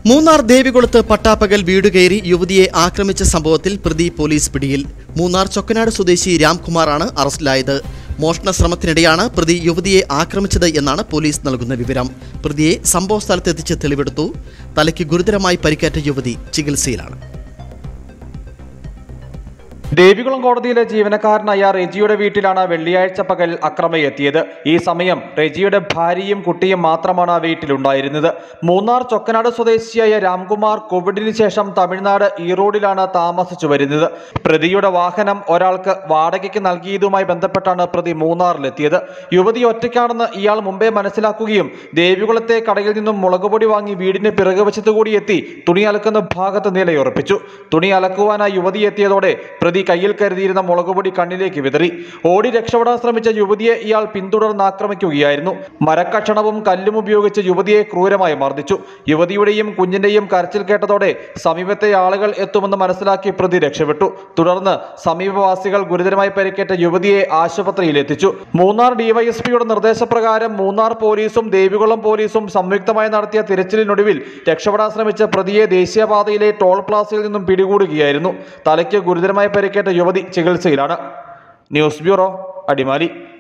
മൂന്നാർ ദേവികുളത്ത് പട്ടാപ്പകൽ വീട് കയറി യുവതിയെ ആക്രമിച്ച സംഭവത്തിൽ പ്രതി പോലീസ് പിടിയിൽ മൂന്നാർ ചൊക്കനാട് സ്വദേശി രാംകുമാറാണ് അറസ്റ്റിലായത് മോഷണ ശ്രമത്തിനിടെയാണ് പ്രതി യുവതിയെ ആക്രമിച്ചത് എന്നാണ് പോലീസ് നൽകുന്ന വിവരം പ്രതിയെ സംഭവ സ്ഥലത്തെത്തിച്ച് തെളിവെടുത്തു തലയ്ക്ക് ഗുരുതരമായി പരിക്കേറ്റ യുവതി ചികിത്സയിലാണ് ദേവികുളം കോടതിയിലെ ജീവനക്കാരനായ റെജിയുടെ വീട്ടിലാണ് വെള്ളിയാഴ്ച പകൽ അക്രമയെത്തിയത് ഈ സമയം റെജിയുടെ ഭാര്യയും കുട്ടിയും മാത്രമാണ് വീട്ടിലുണ്ടായിരുന്നത് മൂന്നാർ ചൊക്കനാട് സ്വദേശിയായ രാംകുമാർ കോവിഡിന് ശേഷം തമിഴ്നാട് ഈറോഡിലാണ് താമസിച്ചു വരുന്നത് പ്രതിയുടെ വാഹനം ഒരാൾക്ക് വാടകയ്ക്ക് നൽകിയതുമായി ബന്ധപ്പെട്ടാണ് പ്രതി മൂന്നാറിലെത്തിയത് യുവതി ഒറ്റയ്ക്കാണെന്ന് ഇയാൾ മുമ്പേ മനസ്സിലാക്കുകയും ദേവികുളത്തെ കടയിൽ നിന്നും മുളകുപൊടി വാങ്ങി വീടിന് പിറകുവശത്തു കൂടി എത്തി തുണി അലക്കുന്ന ഭാഗത്ത് നിലയുറപ്പിച്ചു തുണി അലക്കുവാനായി യുവതി എത്തിയതോടെ പ്രതി കയ്യിൽ കരുതിയിരുന്ന മുളകുപൊടി കണ്ണിലേക്ക് വിതറി ഓടി രക്ഷപ്പെടാൻ ശ്രമിച്ച യുവതിയെ ഇയാൾ പിന്തുടർന്ന് ആക്രമിക്കുകയായിരുന്നു മരക്കഷണവും കല്ലും ഉപയോഗിച്ച് യുവതിയെ ക്രൂരമായി മർദ്ദിച്ചു യുവതിയുടെയും കുഞ്ഞിന്റെയും കരച്ചിൽ കേട്ടതോടെ സമീപത്തെ ആളുകൾ എത്തുമെന്ന് മനസ്സിലാക്കി പ്രതി രക്ഷപ്പെട്ടു തുടർന്ന് സമീപവാസികൾ ഗുരുതരമായി പരിക്കേറ്റ യുവതിയെ ആശുപത്രിയിൽ എത്തിച്ചു മൂന്നാർ ഡിവൈഎസ്പിയുടെ നിർദ്ദേശപ്രകാരം മൂന്നാർ പോലീസും ദേവികുളം പോലീസും സംയുക്തമായി നടത്തിയ തിരച്ചിലിനൊടുവിൽ രക്ഷപ്പെടാൻ ശ്രമിച്ച പ്രതിയെ ദേശീയപാതയിലെ ടോൾ പ്ലാസയിൽ നിന്നും പിടികൂടുകയായിരുന്നു തലയ്ക്ക് ഗുരുതരമായി പരിക്കേറ്റ യുവതി ചികിത്സയിലാണ് ന്യൂസ് ബ്യൂറോ അടിമാലി